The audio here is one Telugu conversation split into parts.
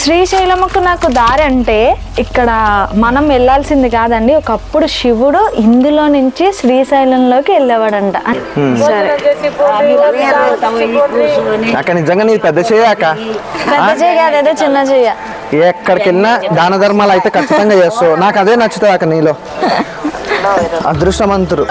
శ్రీశైలముకు నాకు దారి అంటే ఇక్కడ మనం వెళ్ళాల్సింది కాదండి ఒకప్పుడు శివుడు ఇందులో నుంచి శ్రీశైలంలోకి వెళ్ళేవాడంట సరే అక్క నిజంగా నీది పెద్ద చేయక పెద్ద చెయ్యి కాదు ఏదో చిన్న చెయ్య ఎక్కడికి వెళ్ళినా దాన ధర్మాలు అయితే ఖచ్చితంగా చేస్తావు నాకు అదే నచ్చుతుంది అక్క నీలో అదృష్టవంతురు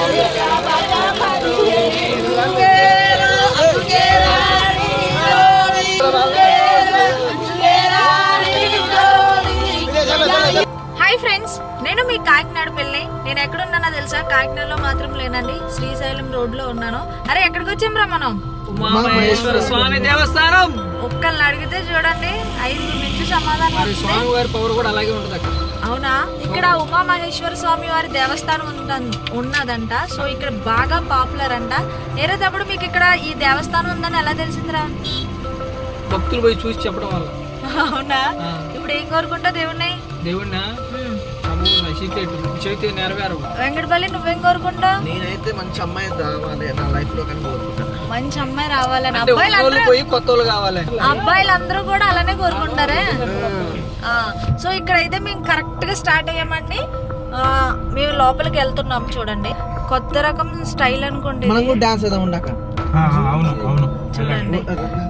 హాయ్ ఫ్రెండ్స్ నేను మీ కాకినాడ పెళ్ళి నేను ఎక్కడున్నానో తెలుసా కాకినాడలో మాత్రం లేనండి శ్రీశైలం రోడ్ లో ఉన్నాను అరే ఎక్కడికి వచ్చాం రా మనం ఉమామహేశ్వర స్వామి దేవస్థానం ఒక్కళ్ళని అడిగితే చూడండి ఐదుగురు నుంచి సమాధానం మరి వస్తుంది. స్వామి వారి పవర్ కూడా అలాగే ఉంటుంది అక్కడ అవునా ఇక్కడ ఉమామహేశ్వర స్వామి వారి దేవస్థానం ఉందన్- ఉన్నదంట సో ఇక్కడ బాగా పాపులర్ అంట వేరే తప్పుడు మీకు ఇక్కడ ఈ దేవస్థానం ఉందని ఎలా తెలిసిందిరా భక్తులు పోయి చూసి చెప్పడం వల్ల అవునా ఇప్పుడు ఏం కోరుకుంటా దేవుణ్ణి దేవుడినా హ్మ్. చదువు సీక్రెట్ చేతి నెరవేరవు వెంకటపల్లి నువ్వేం కోరుకుంటా నేనైతే మంచి అమ్మాయి రావాలి నా లైఫ్ లో కానీ కోరుకుంటాను మంచి అమ్మాయి రావాలని అంటే అబ్బాయిలు ఉన్నోళ్ళు అందరూ పోయి కొత్త వాళ్ళు కావాలి అబ్బాయిలందరూ కూడా అలానే కోరుకుంటారే ఆ, సో ఇక్కడైతే మేము కరెక్ట్ గా స్టార్ట్ అయ్యామండి ఆ, మేము లోపలికి వెళ్తున్నాం చూడండి కొత్త రకం స్టైల్ అనుకోండి ఇది. మనం కూడా డాన్స్ వేద్దాం ఉండక చూడండి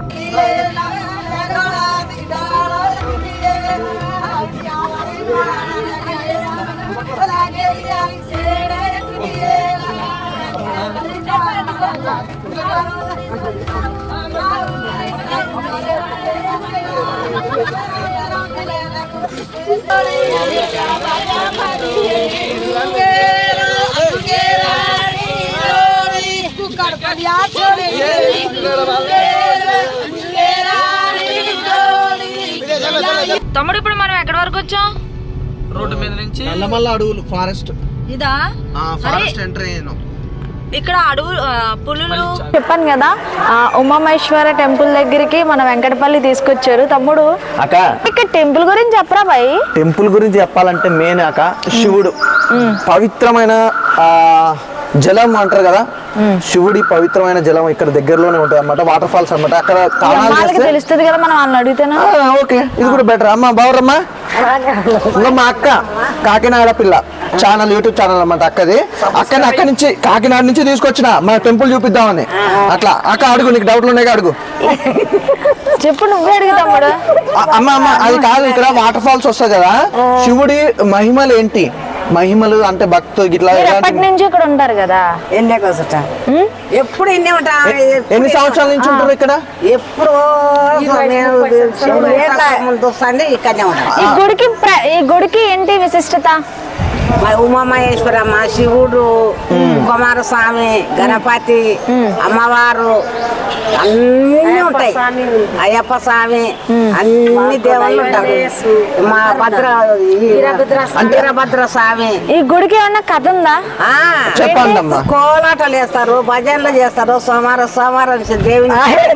తమ్ముడు ఇప్పుడు మనం ఎక్కడి వరకు వచ్చాం రోడ్డు మీద నుంచి నల్లమల్ల అడవులు ఫారెస్ట్ ఇదా ఫారెస్ట్ ఎంటర్ అయ్యాను ఇక్కడ అడవు ఆ, పులులు చెప్పాను కదా ఆ ఉమామేశ్వర టెంపుల్ దగ్గరికి మన వెంకటపల్లి తీసుకొచ్చారు తమ్ముడు అక్క ఇక్కడ టెంపుల్ గురించి చెప్పరా బాయ్ టెంపుల్ గురించి చెప్పాలంటే మెయిన్ అక్క శివుడు పవిత్రమైన ఆ జలం అంటారు కదా శివుడి పవిత్రమైన జలం ఇక్కడ దగ్గరలోనే ఉంటుంది అనమాట వాటర్ ఫాల్స్ అనమాట అక్కడ తాళాలు వాళ్ళకి చేస్తే తెలుస్తుంది కదా మనం వాళ్ళని అడిగితేనా ఆ, ఓకే ఇది కూడా బెటర్ అమ్మా బావరమ్మా ఇంకా మా అక్క కాకినాడ పిల్ల ఛానల్ యూట్యూబ్ ఛానల్ అన్నమాట అక్కది అక్కని అక్కడి నుంచి కాకినాడ నుంచి తీసుకొచ్చిన మన టెంపుల్ చూపిద్దామని అట్లా అక్క అడుగు నీకు డౌట్లు ఉన్నాయి అడుగు చెప్పు నువ్వే అడిగి తమ్ముడు ఆ, అమ్మ అమ్మ అది కాదు ఇక్కడ వాటర్ ఫాల్స్ వస్తాయి కదా శివుడి మహిమలు ఏంటి మహిమలు అంటే భక్తులు ఇట్లా మీరు ఎలాంటి- ఎప్పటి నుంచి ఇక్కడ ఉంటారు కదా ఎన్నే కోసట ఎప్పుడు ఎన్నే ఉంటా ఎన్ని సంవత్సరాల నుంచి ఉంటారు ఇక్కడ ఎప్పుడు మేము శివుడు ఏట్ల ముందు వస్తుంది ఇక్కడనే ఉంటాం ఈ గుడికి ప్ర- ఈ గుడికి ఏంటి విశిష్టత మా ఉమామహేశ్వరమ్మ శివుడు కుమారస్వామి గణపతి అమ్మవారు అన్ని ఉంటాయి అయ్యప్ప స్వామి అన్ని దేవుళ్ళు ఉంటారు మా భద్ర ఈ వీరభద్ర స్వామి ఈ గుడికి ఏమన్నా కథ ఉందా ఆ, చెప్పండి అమ్మా కోలాటాలు వేస్తారు భజనలు చేస్తారు సోమవారం సోమవారం దేవుని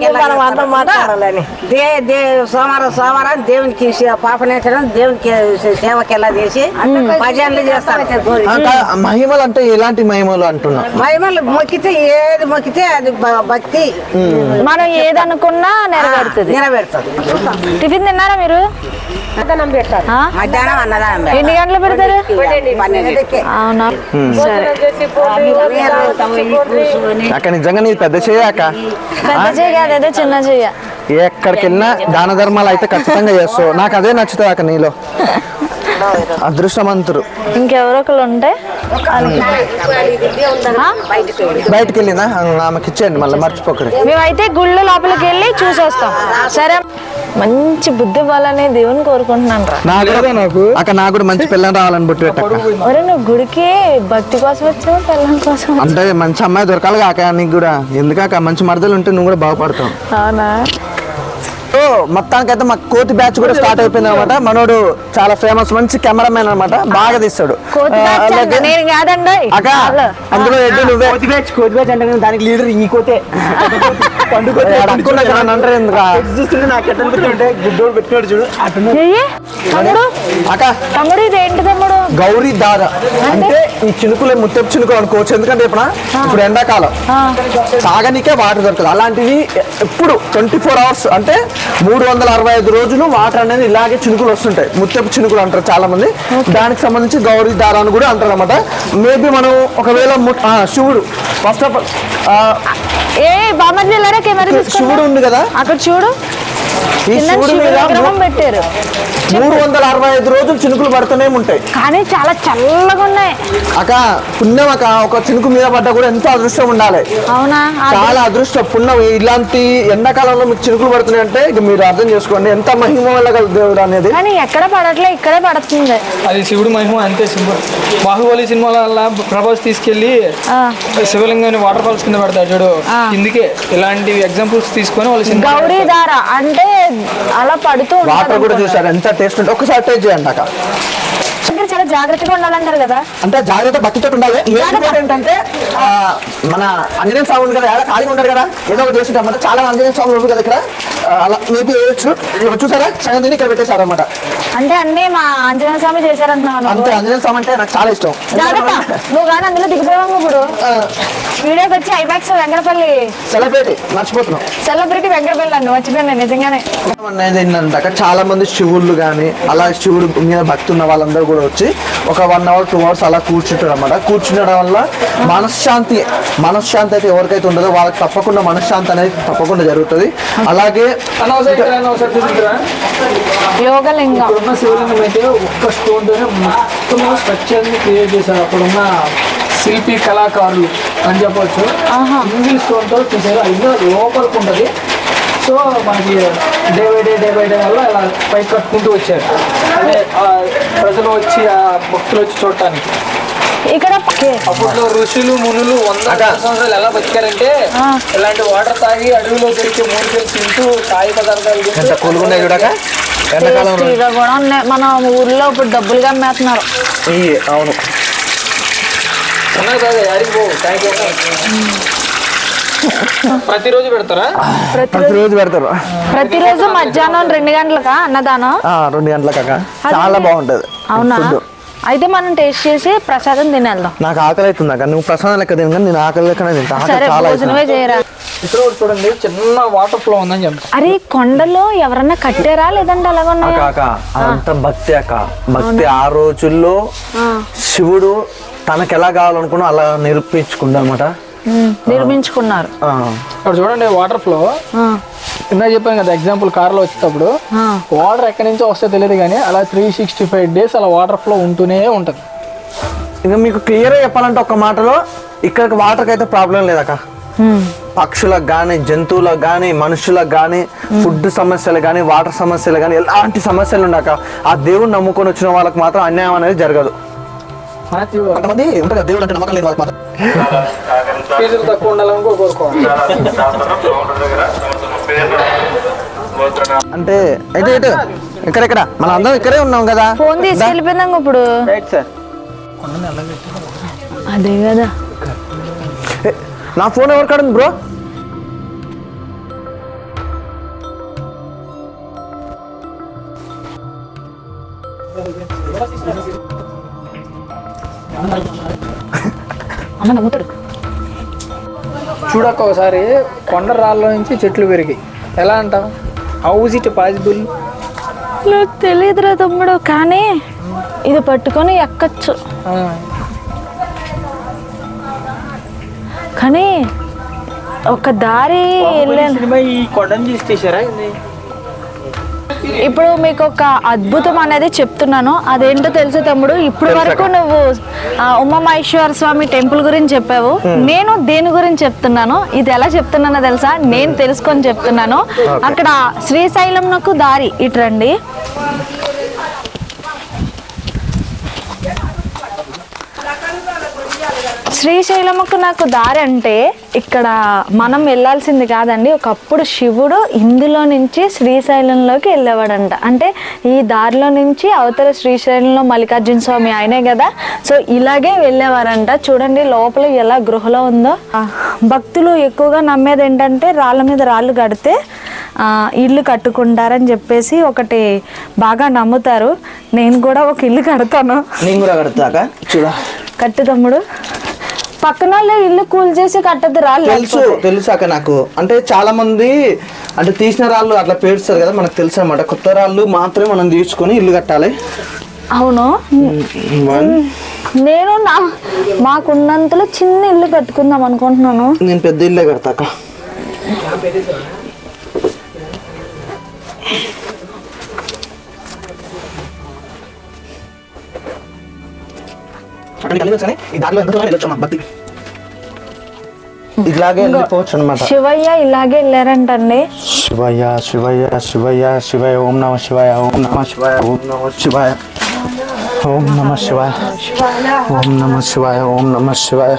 దే దే సోమవారం సోమవారం దేవునికి సే- పాపనేచడం దేవునికి సే- సేవకి ఎలా చేసి భజనలు చేస్తారు ఆ, కా- మహిమలు అంటే ఎలాంటి మహిమలు అంటున్నా మహిమలు మొక్కితే ఏది మొక్కితే అది భ- భక్తి మనం ఏదనుకున్నా నెరవేరుతుంది నెరవేరుతుంది టిఫిన్ తిన్నారా మీరు ఆ? మధ్యాహ్నం అన్నదానం పెడతారు. ఎన్ని గంటలు పెడతారు పన్నెండుకి. అవునా సరే అక్క నిజంగా నీది పెద్ద చేయక పెద్ద చెయ్యి కాదు ఏదో చిన్న చెయ్య ఎక్కడికి వెళ్ళినా దాన ధర్మాలు అయితే ఖచ్చితంగా చేస్తావు నాకు అదే నచ్చుతుంది అక్క నీలో అదృష్టవంతురు ఇంకెవరో ఒకరు ఉంటే ఆ? బయటికి వెళ్ళిందా ఆ, ఆమెకి ఇచ్చేయండి మళ్ళీ మర్చిపోకరి మేమైతే గుళ్ళు లోపలికి వెళ్ళి చూసొస్తాం సరే మంచి బుద్ధి ఇవ్వాలని దేవుని కోరుకుంటున్నాను రా నాకు కూడా నాకు అక్క నాకు కూడా మంచి పిల్లని రావాలని బుట్టి పెట్టక్క ఒరే నువ్వు గుడికి భక్తి కోసం వచ్చావు పిల్లల కోసం వచ్చావా? అంటే మంచి అమ్మాయి దొరకాలి కాక నీకు కూడా ఎందుకాక మంచి మరదలు ఉంటే నువ్వు కూడా బాగుపడతావు అవునా ఓ మొత్తానికైతే మా కోతి బ్యాచ్ కూడా స్టార్ట్ అయిపోయింది అనమాట మనోడు చాలా ఫేమస్ మంచి కెమెరామెన్ అనమాట బాగా తీస్తాడు కోతి ఆ, బ్యాచ్ అలాగే- అంట, నేను కాదండి అక్క అందులో ఎడ్డు నువ్వే కోతి బ్యాచ్ కోతి బ్యాచ్ అంటే దానికి లీడర్ ఈ కోతే పండు కోతే అనుకున్నా కదా, నన్ను అంటారు ఎందుకు? చూస్తుంటే నాకు ఎట్లా అనిపిస్తుంటే గుడ్డోడు పెట్టుకున్నాడు చూడు అటు ఏయ్ తమ్ముడు అక్క తమ్ముడు ఇది ఏంటి తమ్ముడు గౌరీ దార అంటే ఈ చినుకులే ముత్తెపు చినుకులు అనుకోవచ్చు ఎందుకంటే ఇప్పుడు ఇప్పుడు ఎండాకాలం ఆ, తాగనికే వాటర్ దొరకదు అలాంటివి ఎప్పుడు ట్వంటీ ఫోర్ అవర్స్ అంటే మూడు వందల అరవై ఐదు రోజులు వాటర్ అనేది ఇలాగే చినుకులు వస్తుంటాయి ముత్తెపు చినుకులు అంటారు చాలా మంది దానికి సంబంధించి గౌరీ దార అని కూడా అంటారు అనమాట మేబీ మనం ఒకవేళ ము- ఆ, శివుడు ఫస్ట్ ఆఫ్ ఆల్ ఏ బామర్ది వెళ్ళారా కెమెరా శివుడు తీసుకుని ఉంది కదా అక్కడ చూడు ఈ కింద శివుడి శివుడి మీద విగ్రహం పెట్టారు మూడు వందల అరవై ఐదు రోజులు చినుకులు పడుతూనే ఉంటాయి కానీ చాలా చల్లగా ఉన్నాయి అక్క పుణ్యం అక్క ఒక చినుకు మీద పడ్డా కూడా ఎంతో అదృష్టం ఉండాలి అవునా ఆ చాలా అదృష్టం పుణ్యం ఇలాంటి ఎండాకాలంలో మీకు చినుకులు పడుతున్నాయి అంటే ఇక మీరు అర్థం చేసుకోండి ఎంత మహిమ వల్ల గల దేవుడు అనేది కానీ ఎక్కడ పడట్లే ఇక్కడే పడుతుంది అది శివుడు మహిమ అంతే సింపుల్ బాహుబలి సినిమాల వల్ల ప్రభాస్ తీసుకెళ్లి ఆ, శివలింగాన్ని వాటర్ ఫాల్స్ కింద పెడతాడు చూడు ఆ. కిందికే ఇలాంటి ఎగ్జాంపుల్స్ తీసుకొని వాళ్ళు సినిమా గౌరీ దార అంటే అలా పడుతూ వాటర్ ఉంటుంది కూడా చూసారు ఎంత టేస్ట్ ఉంటుంది ఒకసారి టేస్ట్ చేయండి అక్క దగ్గర చాలా జాగ్రత్తగా ఉండాలంటారు కదా అంటే జాగ్రత్త భక్తితో ఉండాలి ఇంకోటి ఏంటంటే ఆ, మన ఆంజనేయ స్వామి ఉంది కదా ఎలా ఖాళీగా ఉంటారు కదా ఏదో ఒకటి చేస్తుంటాం అంటే చాలా ఆంజనేయ స్వామి ఉంది కదా ఇక్కడ ఆ, అలా మేబీ వేయచ్చు ఇక్కడ చూసారా సగం తిని ఇక్కడ పెట్టేశారు అనమాట అంటే అన్నీ మా ఆంజనేయ స్వామి చేశారంటున్నాను అంతే ఆంజనేయ స్వామి అంటే నాకు చాలా ఇష్టం జాగ్రత్త నువ్వు కానీ అందులో దిగిపోయావు ఇప్పుడు వీడియోకి వచ్చి ఐమాక్స్ వెంకటపల్లి సెలబ్రిటీ మర్చిపోతున్నాం సెలబ్రిటీ వెంకటపల్లి అండి మర్చిపోయాను నిజంగానే అనేది ఏంటంటే చాలా మంది శివుళ్ళు కానీ అలా శివుడు మీద భక్తి ఉన్న వాళ్ళందరూ కూడా వచ్చి ఒక వన్ అవర్ టూ అవర్స్ అలా కూర్చుంటారు అనమాట కూర్చుండడం వల్ల మనశ్శాంతి మనశ్శాంతి అయితే ఎవరికైతే ఉండదో వాళ్ళకి తప్పకుండా మనశ్శాంతి అనేది తప్పకుండా జరుగుతుంది అలాగే యోగలింగం ఇప్పుడున్న శివలింగం అయితే ఒక్క స్టోన్ తోనే మొత్తం స్ట్రక్చర్ ని క్రియేట్ చేశారు అప్పుడున్న శిల్పి కళాకారులు అని చెప్పొచ్చు సింగిల్ స్టోన్ తో చేశారు అది ఇంకా లోపలికి ఉంటుంది సో మనకి day by day day by day వల్ల ఇలా పైకి కట్టుకుంటూ వచ్చారు అంటే ఆ ప్రజలు వచ్చి ఆ భక్తులు వచ్చి చూడటానికి ఇక్కడ ఓకే. అప్పట్లో ఋషులు మునులు వంద సంవత్సరాలు ఎలా బతికారంటే ఇలాంటి వాటర్ తాగి అడవిలో దొరికే మూలికలు తింటూ కాయ పదార్థాలు తింటూ ఎంత కూలుగున్నాయి చూడక ఎండాకాలం టేస్టీగా కూడా ఉన్నాయి మన ఊర్లో ఇప్పుడు డబ్బులుగా అమ్మేస్తున్నారు ఈ అవును ఉన్నాయి కాదు యాడికి పోవు థ్యాంక్ యూ ప్రతిరోజు పెడతారా ప్రతిరోజు పెడతారు ప్రతిరోజు మధ్యాహ్నం రెండు గంటలకా అన్నదానం ఆ, రెండు గంటలకు అక్క చాలా బాగుంటుంది అవునా ఫుడ్ అయితే మనం టేస్ట్ చేసి ప్రసాదం తినేద్దాం నాకు ఆకలి అవుతుంది అక్క నువ్వు ప్రసాదం లెక్క తిను కానీ నేను ఆకలి లెక్కనే తింటా ఆకలి సరే చాలా అవుతుంది భోజనమే చేయరా ఇక్కడ కూడా చూడండి చిన్న వాటర్ ఫ్లో ఉందని చెప్తాను అరే కొండలో ఎవరన్నా కట్టారా లేదంటే అలాగ అక్క ఉన్నాయా అక్క అదంతా భక్తి అక్క భక్తి ఆ రోజుల్లో శివుడు తనకు ఎలా కావాలనుకున్నా అలా నిరూపించుకుందా అనమాట ఉమ్, నిర్మించుకున్నారు ఇక్కడ చూడండి వాటర్ ఫ్లో ఆ, ఇందాక చెప్పాను కదా ఎగ్జాంపుల్ కార్లో వచ్చేటప్పుడు ఆ. వాటర్ ఎక్కడి నుంచో వస్తే తెలియదు కానీ అలా త్రీ సిక్స్టీ ఫైవ్ డేస్ అలా వాటర్ ఫ్లో ఉంటూనే ఉంటుంది ఇంకా మీకు క్లియర్గా చెప్పాలంటే ఒక మాటలో ఇక్కడికి వాటర్కి అయితే ప్రాబ్లం లేదక్క ఉమ్, పక్షులకు కానీ జంతువులకు కానీ మనుషులకు కానీ ఫుడ్ సమస్యలు కానీ వాటర్ సమస్యలు కానీ ఎలాంటి సమస్యలు ఉండక ఆ దేవుడిని నమ్ముకొని వచ్చిన వాళ్ళకి మాత్రం అన్యాయం అనేది జరగదు మాథ్యూ కొంతమంది ఉంటారు కదా, దేవుడు అంటే నమ్మకం లేని వాళ్ళకి మాత్రం కేసులు తక్కువ ఉండాలని కూడా కోరుకోవాలి అంటే అయితే ఇటు ఇక్కడెక్కడ మన అందరం ఇక్కడే ఉన్నాం కదా ఫోన్ తీసుకెళ్ళిపోయిందాం ఇప్పుడు అదే కదా ఏ, నా ఫోన్ ఎవరు కాడ ఉంది బ్రో అమ్మ నమ్ముతాడు చూడక ఒకసారి కొండ రాళ్ళ నుంచి చెట్లు పెరిగాయి ఎలా అంటాం హౌస్ ఇట్ పాసిబుల్ నాకు తెలియదురా తమ్ముడు కానీ ఇది పట్టుకొని ఎక్కచ్చు కానీ ఒక దారి వెళ్ళాను సినిమా ఈ కొండను చూసి తీసారా ఇప్పుడు మీకు ఒక అద్భుతం అనేది చెప్తున్నాను అదేంటో తెలుసు తమ్ముడు ఇప్పుడు వరకు నువ్వు ఆ, ఉమామహేశ్వర స్వామి టెంపుల్ గురించి చెప్పావు నేను దేని గురించి చెప్తున్నాను ఇది ఎలా చెప్తున్నానో తెలుసా నేను తెలుసుకొని చెప్తున్నాను అక్కడ శ్రీశైలంకు దారి ఇటు రండి శ్రీశైలముకు నాకు దారి అంటే ఇక్కడ మనం వెళ్ళాల్సింది కాదండి ఒకప్పుడు శివుడు ఇందులో నుంచి శ్రీశైలంలోకి వెళ్ళేవాడంట అంటే ఈ దారిలో నుంచి అవతల శ్రీశైలంలో మల్లికార్జున స్వామి ఆయనే కదా సో ఇలాగే వెళ్ళేవారంట చూడండి లోపల ఎలా గృహలో ఉందో ఆ, భక్తులు ఎక్కువగా నమ్మేది ఏంటంటే రాళ్ళ మీద రాళ్ళు కడితే ఆ, ఇల్లు కట్టుకుంటారని చెప్పేసి ఒకటి బాగా నమ్ముతారు నేను కూడా ఒక ఇల్లు కడతాను నేను కూడా కడతాక చూడ కట్టు తమ్ముడు పక్కన వాళ్ళ ఇల్లు కూల్ చేసి కట్టద్దు రాళ్ళు తెలుసు తెలుసు అక్క నాకు అంటే చాలా మంది అంటే తీసిన రాళ్ళు అట్లా పేరుస్తారు కదా మనకు తెలుసు అనమాట కొత్త రాళ్ళు మాత్రమే మనం తీసుకొని ఇల్లు కట్టాలి అవును వన్ నేను నా మాకున్నంతలో చిన్న ఇల్లు కట్టుకుందాం అనుకుంటున్నాను నేను పెద్ద ఇల్లే కడతాక ఈ దారిలో ఎంత దూరం వెళ్ళొచ్చు అమ్మా, భక్తి ఇలాగే వెళ్ళిపోవచ్చు అనమాట శివయ్య ఇలాగే వెళ్ళారంటండి శివయ్య శివయ్య శివయ్య శివయ్య ఓం నమ శివాయ ఓం నమ శివాయ ఓం నమ శివాయ ఓం నమ శివాయ ఓం నమ శివాయ ఓం నమ శివాయ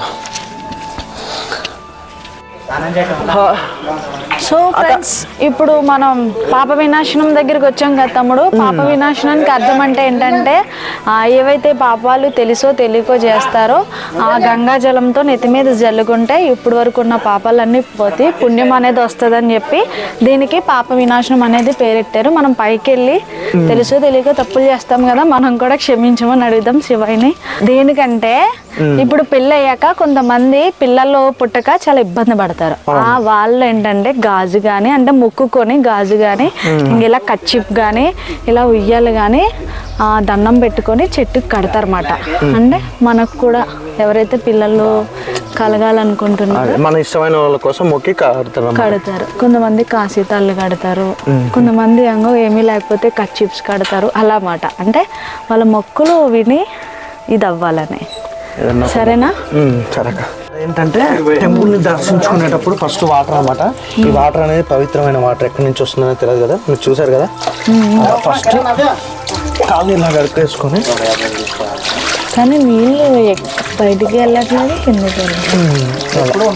సో ఫ్రెండ్స్ ఇప్పుడు మనం పాప వినాశనం దగ్గరికి వచ్చాం కదా తమ్ముడు పాప వినాశనానికి అర్థం అంటే ఏంటంటే ఆ, ఏవైతే పాపాలు తెలుసో తెలియకో చేస్తారో ఆ గంగా జలంతో నెత్తి మీద జల్లుకుంటే ఇప్పుడు వరకు ఉన్న పాపాలన్నీ పోతే పుణ్యం అనేది వస్తుందని చెప్పి దీనికి పాప వినాశనం అనేది పేరెట్టారు మనం పైకి వెళ్ళి తెలుసో తెలియకో తప్పులు చేస్తాం కదా మనం కూడా క్షమించమని అడుగుదాం శివయ్యని దేనికంటే ఇప్పుడు పెళ్ళి అయ్యాక కొంతమంది పిల్లలు పుట్టక చాలా ఇబ్బంది పడతారు ఆ వాళ్ళు ఏంటంటే గాజు కానీ అంటే మొక్కుకొని గాజు కానీ ఇలా కచ్చిప్ కానీ ఇలా ఉయ్యాలు కానీ ఆ దండం పెట్టుకొని చెట్టుకి కడతారన్నమాట అంటే మనకు కూడా ఎవరైతే పిల్లలు కలగాలనుకుంటున్నారో అదే మన ఇష్టమైన వాళ్ళ కోసం మొక్కి కడతారు కడతారు కొంతమంది కాశీతాళ్ళు కడతారు కొంతమంది అంగో ఏమీ లేకపోతే కచ్చిప్స్ కడతారు అలా మాట అంటే వాళ్ళ మొక్కులు విని ఇది అవ్వాలని సరేనా సరే అక్క. ఏంటంటే టెంపుల్ ని దర్శించుకునేటప్పుడు ఫస్ట్ వాటర్ అన్నమాట ఈ వాటర్ అనేది పవిత్రమైన వాటర్ ఎక్కడి నుంచి వస్తుందో తెలియదు కదా మీరు చూసారు కదా ఫస్ట్ కాళ్ళు ఇలా గడిపేసుకొని కానీ నీళ్ళు ఎక్- బయటికి వెళ్ళట్లేదు కిందకి వెళ్ళట్లేదు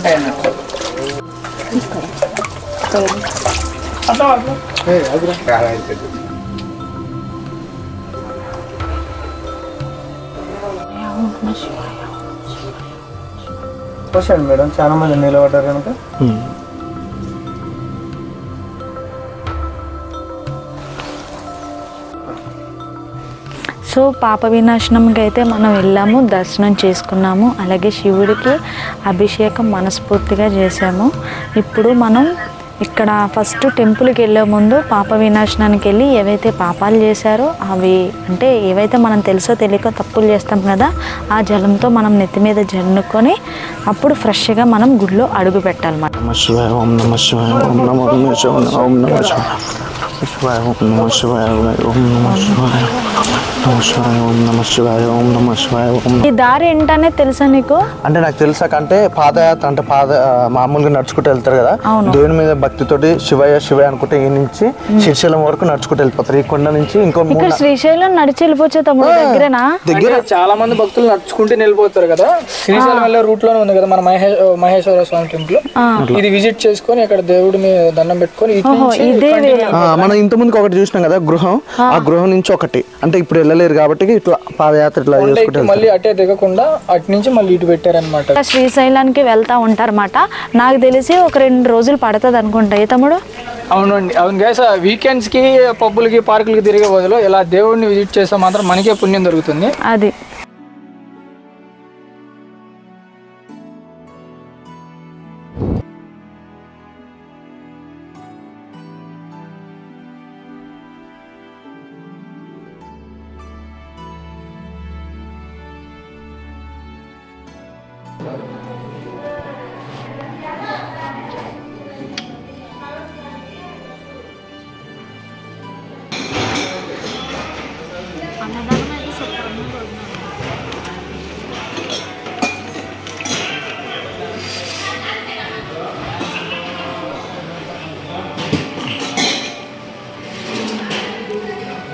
వచ్చాడు మేడం చాలా మంది నిలబడ్డారు కనుక సో పాప వినాశనంకి అయితే మనం వెళ్ళాము దర్శనం చేసుకున్నాము అలాగే శివుడికి అభిషేకం మనస్ఫూర్తిగా చేసాము ఇప్పుడు మనం ఇక్కడ ఫస్ట్ టెంపుల్కి వెళ్ళే ముందు పాప వినాశనానికి వెళ్ళి ఏవైతే పాపాలు చేశారో అవి అంటే ఏవైతే మనం తెలుసో తెలియక తప్పులు చేస్తాం కదా ఆ జలంతో మనం నెత్తి మీద జన్నుకొని అప్పుడు ఫ్రెష్గా మనం గుడిలో అడుగు పెట్టాలన్నమాట నమ శివాయ ఓం నమ శివాయ ఓం నమ శివాయ ఓం నమ శివాయ శివాయ ఓం నమ శివాయ ఓం నమ శివాయ నమ శివాయ ఓం నమ శివాయ ఓం నమ శివాయ ఓం ఈ దారి ఏంటనే తెలుసా నీకు అంటే నాకు తెలుసాక అంటే పాదయాత్ర అంటే పాద ఆ, మామూలుగా నడుచుకుంటూ వెళ్తారు కదా అవును. దేవుని మీద భక్తితోటి శివయ్య శివయ్య అనుకుంటే ఈ నుంచి శ్రీశైలం వరకు నడుచుకుంటూ వెళ్ళిపోతారు ఈ కొండ నుంచి ఇంకో మూడు ఇక్కడ శ్రీశైలం నడిచి వెళ్ళిపోవచ్చు తమ్ముడు దగ్గరేనా దగ్గర అంటే చాలా మంది భక్తులు నడుచుకుంటూ వెళ్ళిపోతారు కదా శ్రీశైలం వెళ్ళే రూట్ లోనే ఉంది కదా మన మహే మహేశ్వర స్వామి టెంపుల్ ఇది విజిట్ చేసుకొని అక్కడ దేవుడి మీద దండం పెట్టుకొని ఇటు ఓహో నుంచి ఇదే వేళ ఆ, మనం ఇంత ముందుకు ఒకటి చూసినాం కదా గృహం ఆ గృహం నుంచి ఒకటి అంటే ఇప్పుడు వెళ్ళలేరు కాబట్టి ఇట్లా పాదయాత్ర ఇట్లా అంటే చేసుకుంటూ ఇటు మళ్ళీ అటే దిగకుండా అటు నుంచి మళ్ళీ ఇటు పెట్టారనమాట శ్రీశైలానికి వెళ్తా ఉంటారన్నమాట నాకు తెలిసి ఒక రెండు రోజులు పడుతుంది అనుకుంటా ఏ తమ్ముడు అవునండి అవును గ్యాస్ వీకెండ్స్ కి పబ్బులకి పార్కులకి తిరిగే బదులు ఇలా దేవుడిని విజిట్ చేస్తే మాత్రం మనకే పుణ్యం దొరుకుతుంది అది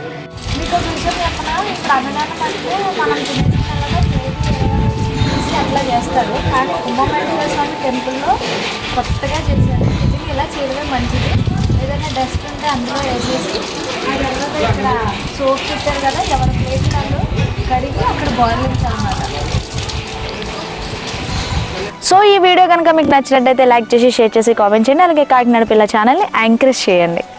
మీకు ఒక విషయం చెప్పనా ఇప్పుడు అన్నదానం అంటే మనం తినేసినలాగా చేసి తీసుకెళ్ళి ఇట్లా చేస్తారు కానీ ఉమామహేశ్వర స్వామి టెంపుల్లో కొత్తగా చేశారు నిజంగా ఇలా చేయడమే మంచిది ఏదైనా డస్ట్ ఉంటే అందులో వేసేసి ఆ తర్వాత ఇక్కడ సోప్ పెట్టారు కదా ఎవరి ప్లేస్ వాళ్ళు కడిగి అక్కడ బాయిలించాలన్నమాట సో ఈ వీడియో కనుక మీకు నచ్చినట్టయితే లైక్ చేసి షేర్ చేసి కామెంట్ చేయండి అలాగే కాకినాడ పిల్ల ఛానల్ని యాంకరేజ్ చేయండి